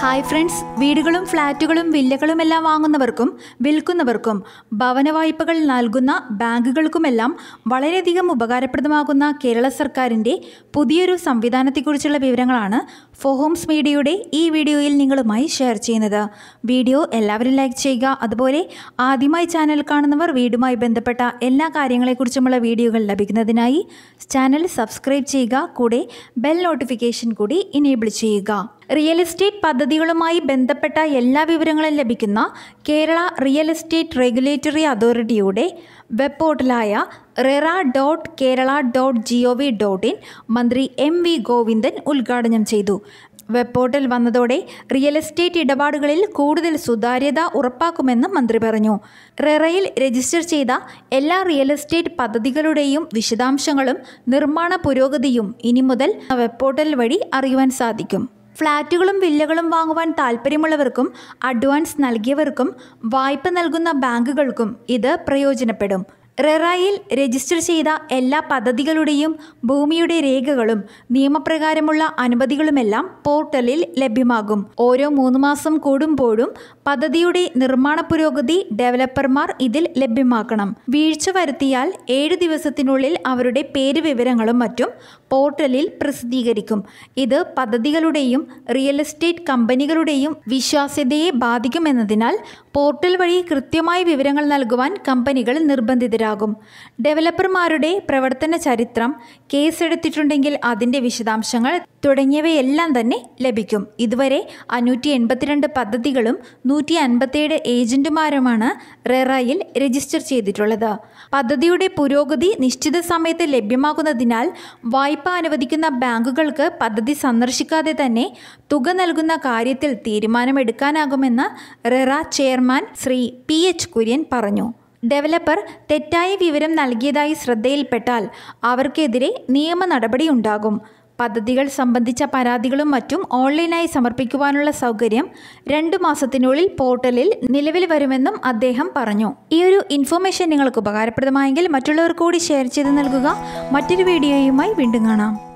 hi friends വീടുകളും ഫ്ലാറ്റുകളും വില്ലകളും എല്ലാം വാങ്ങുന്നവർക്കും വിൽക്കുന്നവർക്കും ഭവന വായ്പകൾ നൽകുന്ന ബാങ്കുകൾക്കുമെല്ലാം വളരെയധികം ഉപകാരപ്രദമാകുന്ന കേരള സർക്കാരിൻ്റെ പുതിയൊരു സംവിധാനത്തെക്കുറിച്ചുള്ള വിവരങ്ങളാണ് ഫോഹോംസ് മീഡിയയുടെ ഈ വീഡിയോയിൽ നിങ്ങളുമായി ഷെയർ ചെയ്യുന്നത് വീഡിയോ എല്ലാവരും ലൈക്ക് ചെയ്യുക അതുപോലെ ആദ്യമായി ചാനൽ കാണുന്നവർ വീടുമായി ബന്ധപ്പെട്ട എല്ലാ കാര്യങ്ങളെക്കുറിച്ചുമുള്ള വീഡിയോകൾ ലഭിക്കുന്നതിനായി ചാനൽ സബ്സ്ക്രൈബ് ചെയ്യുക കൂടെ ബെൽ നോട്ടിഫിക്കേഷൻ കൂടി ഇനേബിൾ ചെയ്യുക റിയൽ എസ്റ്റേറ്റ് പദ്ധതികളുമായി ബന്ധപ്പെട്ട എല്ലാ വിവരങ്ങളും ലഭിക്കുന്ന കേരള റിയൽ എസ്റ്റേറ്റ് റെഗുലേറ്ററി അതോറിറ്റിയുടെ വെബ് പോർട്ടലായ RERA dot Kerala dot G O V dot in മന്ത്രി എം വി ഗോവിന്ദൻ ഉദ്ഘാടനം ചെയ്തു വെബ് പോർട്ടൽ വന്നതോടെ റിയൽ എസ്റ്റേറ്റ് ഇടപാടുകളിൽ കൂടുതൽ സുതാര്യത ഉറപ്പാക്കുമെന്ന് മന്ത്രി പറഞ്ഞു റെറയിൽ രജിസ്റ്റർ ചെയ്ത എല്ലാ റിയൽ എസ്റ്റേറ്റ് പദ്ധതികളുടെയും വിശദാംശങ്ങളും നിർമ്മാണ പുരോഗതിയും ഇനി മുതൽ വെബ് പോർട്ടൽ വഴി അറിയുവാൻ സാധിക്കും ഫ്ളാറ്റുകളും വില്ലകളും വാങ്ങുവാൻ താൽപ്പര്യമുള്ളവർക്കും അഡ്വാൻസ് നൽകിയവർക്കും വായ്പ നൽകുന്ന ബാങ്കുകൾക്കും ഇത് പ്രയോജനപ്പെടും റെറായിൽ രജിസ്റ്റർ ചെയ്ത എല്ലാ പദ്ധതികളുടെയും ഭൂമിയുടെ രേഖകളും നിയമപ്രകാരമുള്ള അനുമതികളുമെല്ലാം പോർട്ടലിൽ ലഭ്യമാകും ഓരോ മൂന്ന് മാസം കൂടുമ്പോഴും പദ്ധതിയുടെ നിർമ്മാണ പുരോഗതി ഡെവലപ്പർമാർ ഇതിൽ ലഭ്യമാക്കണം വീഴ്ച വരുത്തിയാൽ ഏഴ് ദിവസത്തിനുള്ളിൽ അവരുടെ പേര് വിവരങ്ങളും മറ്റും പോർട്ടലിൽ പ്രസിദ്ധീകരിക്കും ഇത് പദ്ധതികളുടെയും റിയൽ എസ്റ്റേറ്റ് കമ്പനികളുടെയും വിശ്വാസ്യതയെ ബാധിക്കുമെന്നതിനാൽ പോർട്ടൽ വഴി കൃത്യമായ വിവരങ്ങൾ നൽകുവാൻ കമ്പനികൾ നിർബന്ധിതരാകും ഡെവലപ്പർമാരുടെ പ്രവർത്തന ചരിത്രം കേസെടുത്തിട്ടുണ്ടെങ്കിൽ അതിൻ്റെ വിശദാംശങ്ങൾ തുടങ്ങിയവയെല്ലാം തന്നെ ലഭിക്കും ഇതുവരെ അഞ്ഞൂറ്റി എൺപത്തിരണ്ട് പദ്ധതികളും നൂറ്റി അൻപത്തിയേഴ് ഏജന്റുമാരുമാണ് റെറയിൽ രജിസ്റ്റർ ചെയ്തിട്ടുള്ളത് പദ്ധതിയുടെ പുരോഗതി നിശ്ചിത സമയത്ത് ലഭ്യമാകുന്നതിനാൽ വായ്പ അനുവദിക്കുന്ന ബാങ്കുകൾക്ക് പദ്ധതി സന്ദർശിക്കാതെ തന്നെ തുക നൽകുന്ന കാര്യത്തിൽ തീരുമാനമെടുക്കാനാകുമെന്ന് RERA chairman Shri P H Kurian പറഞ്ഞു ഡെവലപ്പർ തെറ്റായ വിവരം നൽകിയതായി ശ്രദ്ധയിൽപ്പെട്ടാൽ അവർക്കെതിരെ നിയമ നടപടി ഉണ്ടാകും പദ്ധതികൾ സംബന്ധിച്ച പരാതികളും മറ്റും ഓൺലൈനായി സമർപ്പിക്കുവാനുള്ള സൗകര്യം രണ്ടു മാസത്തിനുള്ളിൽ പോർട്ടലിൽ നിലവിൽ വരുമെന്നും അദ്ദേഹം പറഞ്ഞു ഈ ഒരു ഇൻഫർമേഷൻ നിങ്ങൾക്ക് ഉപകാരപ്രദമായെങ്കിൽ മറ്റുള്ളവർ കൂടി ഷെയർ ചെയ്ത് നൽകുക മറ്റൊരു വീഡിയോയുമായി വീണ്ടും കാണാം